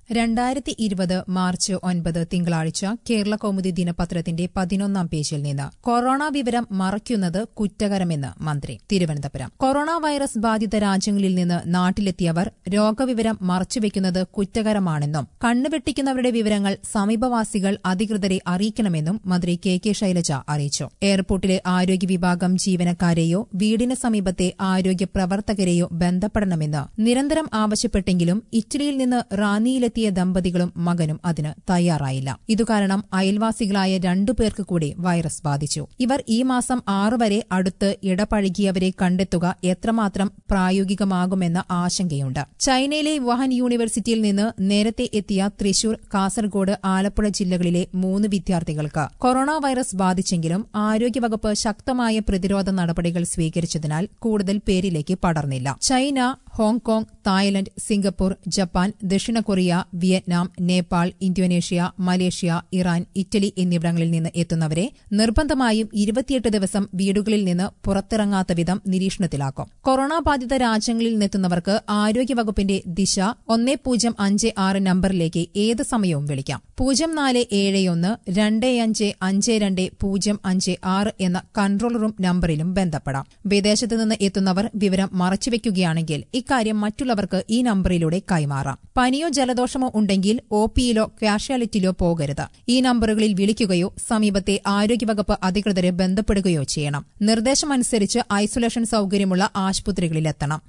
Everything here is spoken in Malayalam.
രണ്ടായിരത്തി ഇരുപത് മാർച്ച് ഒൻപത് തിങ്കളാഴ്ച കേരള കൗമുദി ദിനപത്രത്തിന്റെ പതിനൊന്നാം പേജിൽ നിന്ന് കൊറോണ വിവരം മറയ്ക്കുന്നത് കുറ്റകരമെന്ന് മന്ത്രി തിരുവനന്തപുരം കൊറോണ വൈറസ് ബാധിത രാജ്യങ്ങളിൽ നിന്ന് നാട്ടിലെത്തിയവർ രോഗവിവരം മറച്ചുവെക്കുന്നത് കുറ്റകരമാണെന്നും കണ്ണുവെട്ടിക്കുന്നവരുടെ വിവരങ്ങൾ സമീപവാസികൾ അധികൃതരെ അറിയിക്കണമെന്നും മന്ത്രി കെ കെ ശൈലജ അറിയിച്ചു എയർപോർട്ടിലെ ആരോഗ്യ വിഭാഗം ജീവനക്കാരെയോ വീടിന് സമീപത്തെ ആരോഗ്യ പ്രവർത്തകരെയോ ബന്ധപ്പെടണമെന്ന് നിരന്തരം ആവശ്യപ്പെട്ടെങ്കിലും ഇറ്റലിയിൽ നിന്ന് റാന്നിയിലെത്തിയ ദമ്പതികളും മകനും അതിന് തയ്യാറായില്ല ഇതുകാരണം അയൽവാസികളായ രണ്ടു പേർക്ക് കൂടി വൈറസ് ബാധിച്ചു ഇവർ ഈ മാസം ആറ് വരെ അടുത്ത് ഇടപഴകിയവരെ കണ്ടെത്തുക എത്രമാത്രം പ്രായോഗികമാകുമെന്ന ആശങ്കയുണ്ട് ചൈനയിലെ വുഹാൻ യൂണിവേഴ്സിറ്റിയിൽ നിന്ന് നേരത്തെ എത്തിയ തൃശൂർ കാസർഗോഡ് ആലപ്പുഴ ജില്ലകളിലെ മൂന്ന് വിദ്യാർത്ഥികൾക്ക് കൊറോണ വൈറസ് ബാധിച്ചെങ്കിലും ആരോഗ്യവകുപ്പ് ശക്തമായ പ്രതിരോധ നടപടികൾ സ്വീകരിച്ചതിനാൽ കൂടുതൽ പേരിലേക്ക് പടർന്നില്ല China Hong Kong Thailand Singapore Japan ദക്ഷിണ Korea Vietnam Nepal Indonesia Malaysia Iran Italy എന്നിവിടങ്ങളിൽ നിന്ന് എത്തുന്നവരെ നിർബന്ധമായും ഇരുപത്തിയെട്ട് ദിവസം വീടുകളിൽ നിന്ന് പുറത്തിറങ്ങാത്ത വിധം നിരീക്ഷണത്തിലാക്കും കൊറോണ ബാധിത രാജ്യങ്ങളിൽ നിന്നെത്തുന്നവർക്ക് ആരോഗ്യവകുപ്പിന്റെ ദിശ ഒന്നേ പൂജ്യം അഞ്ച് ആറ് നമ്പറിലേക്ക് ഏത് സമയവും വിളിക്കാം പൂജ്യം നാല് ഏഴ് ഒന്ന് രണ്ട് അഞ്ച് അഞ്ച് രണ്ട് പൂജ്യം അഞ്ച് ആറ് എന്ന കൺട്രോൾ റൂം നമ്പറിലും ബന്ധപ്പെടാം വിദേശത്ത് നിന്ന് എത്തുന്നവർ വിവരം മറച്ചുവെക്കുകയാണെങ്കിൽ ഇക്കാര്യം മറ്റുള്ളവർക്ക് ഈ നമ്പറിലൂടെ കൈമാറാം പനിയോ ജലദോഷമോ ഉണ്ടെങ്കിൽ ഒ പിയിലോ കാഷ്വാലിറ്റിയിലോ പോകരുത് ഈ നമ്പറുകളിൽ വിളിക്കുകയോ സമീപത്തെ ആരോഗ്യവകുപ്പ് അധികൃതരെ ബന്ധപ്പെടുകയോ ചെയ്യണം നിർദ്ദേശമനുസരിച്ച് ഐസൊലേഷൻ സൌകര്യമുള്ള ആശുപത്രികളിലെത്തണം